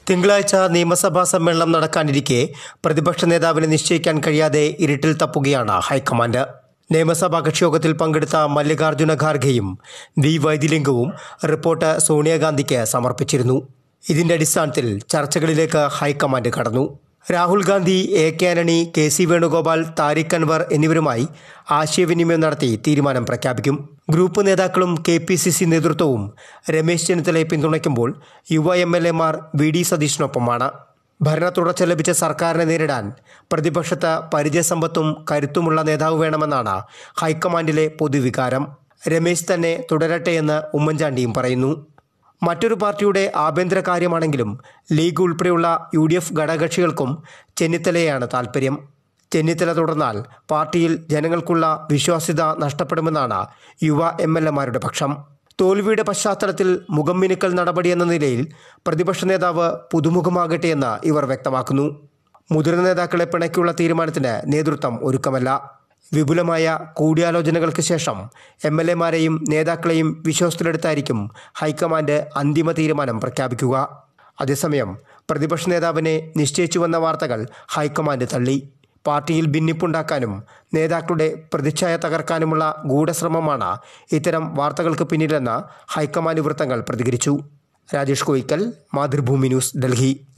തിങ്കളാഴ്ച നിയമസഭാ സമ്മേളനം നടക്കാനിരിക്കെ പ്രതിപക്ഷ നേതാവിനെ നിശ്ചയിക്കാൻ കഴിയാതെ ഇരുട്ടിൽ തപ്പുകയാണ് ഹൈക്കമാൻഡ് നിയമസഭാ കക്ഷിയോഗത്തിൽ പങ്കെടുത്ത മല്ലികാർജ്ജുന ഖാർഗെയും വി വൈദ്യലിംഗവും റിപ്പോർട്ട് സോണിയാഗാന്ധിക്ക് സമർപ്പിച്ചിരുന്നു ഇതിന്റെ അടിസ്ഥാനത്തിൽ ചർച്ചകളിലേക്ക് ഹൈക്കമാൻഡ് കടന്നു Rahul Gandhi A K Antony K C Venugopal Tariq Anwar എന്നിവരുമായി ആശയവിനിമയം നടത്തി തീരുമാനം പ്രഖ്യാപിക്കും ഗ്രൂപ്പ് നേതാക്കളും കെ പി സി സി നേതൃത്വവും രമേശ് ചെന്നിത്തലയെ പിന്തുണയ്ക്കുമ്പോൾ യുവ എം എൽ എമാർ വി ഡി സതീഷിനൊപ്പമാണ് ഭരണ തുടർച്ച ലഭിച്ച സർക്കാരിനെ നേരിടാൻ പ്രതിപക്ഷത്ത് പരിചയസമ്പത്തും കരുത്തുമുള്ള നേതാവ് വേണമെന്നാണ് ഹൈക്കമാൻഡിലെ പൊതുവികാരം രമേശ് തന്നെ തുടരട്ടെയെന്ന് ഉമ്മൻചാണ്ടിയും പറയുന്നു മറ്റൊരു പാർട്ടിയുടെ ആഭ്യന്തര കാര്യമാണെങ്കിലും ലീഗ് ഉൾപ്പെടെയുള്ള യു ഡി എഫ് ഘടകകക്ഷികൾക്കും ചെന്നിത്തലയാണ് താൽപ്പര്യം ചെന്നിത്തല തുടർന്നാൽ പാർട്ടിയിൽ ജനങ്ങൾക്കുള്ള വിശ്വാസ്യത നഷ്ടപ്പെടുമെന്നാണ് യുവ എം എൽ എമാരുടെ പക്ഷം തോൽവിയുടെ പശ്ചാത്തലത്തിൽ മുഖം മിനുക്കൽ നടപടിയെന്ന നിലയിൽ പ്രതിപക്ഷ നേതാവ് പുതുമുഖമാകട്ടെ എന്ന് ഇവർ വ്യക്തമാക്കുന്നു മുതിർന്ന നേതാക്കളെ പിണക്കിയുള്ള തീരുമാനത്തിന് നേതൃത്വം ഒരുക്കമല്ല വിപുലമായ കൂടിയാലോചനകൾക്ക് ശേഷം എം എൽ എമാരെയും നേതാക്കളെയും വിശ്വാസത്തിലെടുത്തായിരിക്കും ഹൈക്കമാൻഡ് അന്തിമ തീരുമാനം പ്രഖ്യാപിക്കുക അതേസമയം പ്രതിപക്ഷ നേതാവിനെ നിശ്ചയിച്ചുവെന്ന വാർത്തകൾ ഹൈക്കമാൻഡ് തള്ളി പാർട്ടിയിൽ ഭിന്നിപ്പുണ്ടാക്കാനും നേതാക്കളുടെ പ്രതിച്ഛായ തകർക്കാനുമുള്ള ഗൂഢശ്രമമാണ് ഇത്തരം വാർത്തകൾക്ക് പിന്നിലെന്ന് ഹൈക്കമാൻഡ് വൃത്തങ്ങൾ പ്രതികരിച്ചു രാജേഷ് കോയിക്കൽ മാതൃഭൂമി ന്യൂസ് ഡൽഹി